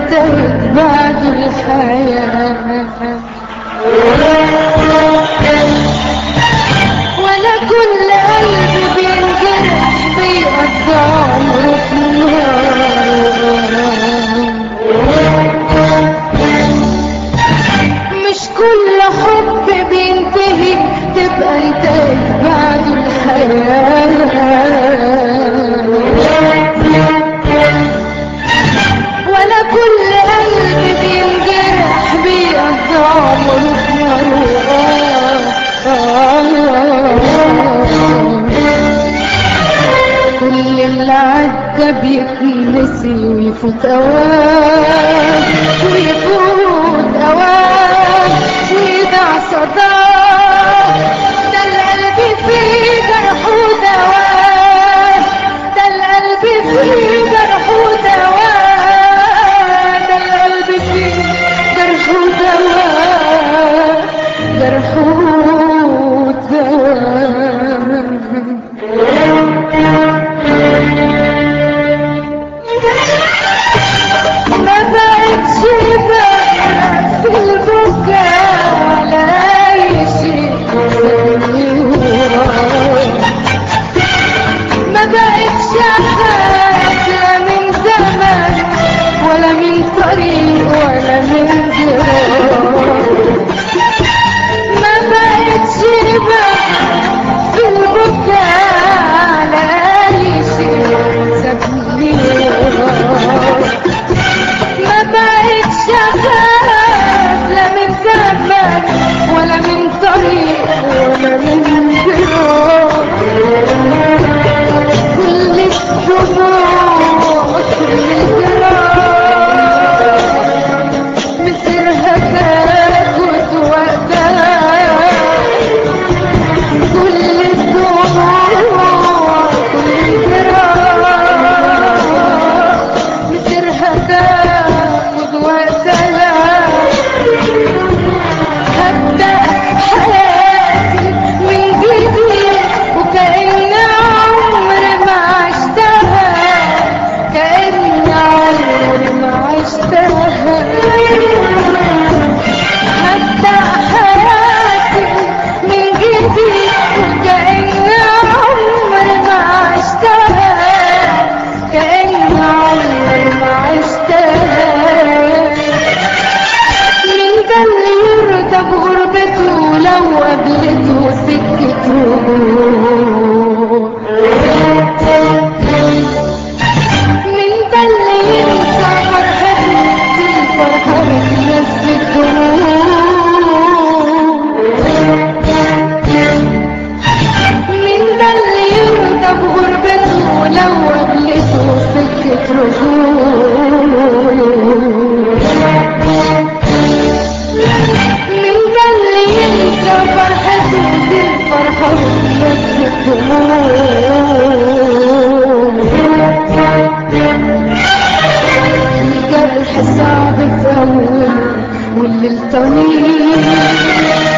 ينتهي بعد الحياة ولا كل قلب بينجرح بيقضى عمره في النار مش كل حب بينتهي تبقى انتهت بعد الحياة ولا كل قلب بينجرح بيقضى عمره في نار. كل اللي عدى بيتنسي ويفوت اوام ويفوت اوام ويضع صداه ده القلب فيه جرح ودوام ده القلب فيه جرح ودوام ده القلب فيه جرح ودوام جرح ودوام ما بقتش بقى في البكاء على أي شيء زي وراي. ما بقتش أخاف لا من زمن ولا من طريق ولا من جراح ما بقتش بقى في البكاء على أي شيء سابني وراي. ما بقتش اخاف لا من زمن ولا من طريق ولا من جراح كل الدموع كل الجراح مصيرها تاخد وقتها كل الدموع كل الجراح مصيرها تاخد وقتها هبدأ حياتي من جديد وكأن عمري ما عشتها كأن عمري ما عشتها هبدأ حياتي من جديد وكأن عمري ما عشتها كأن عمري ما عشتها مين ده اللي يرضى بغربته لو قابلته سكته مين ده اللي ينسى فرحته الفرحة بتنسى مين ده اللي يرضى بغربته لو قابلته سكة رجوع من ده اللي ينسى فرحته دي الفرحة بس الجرح صعب في أول والليل طويل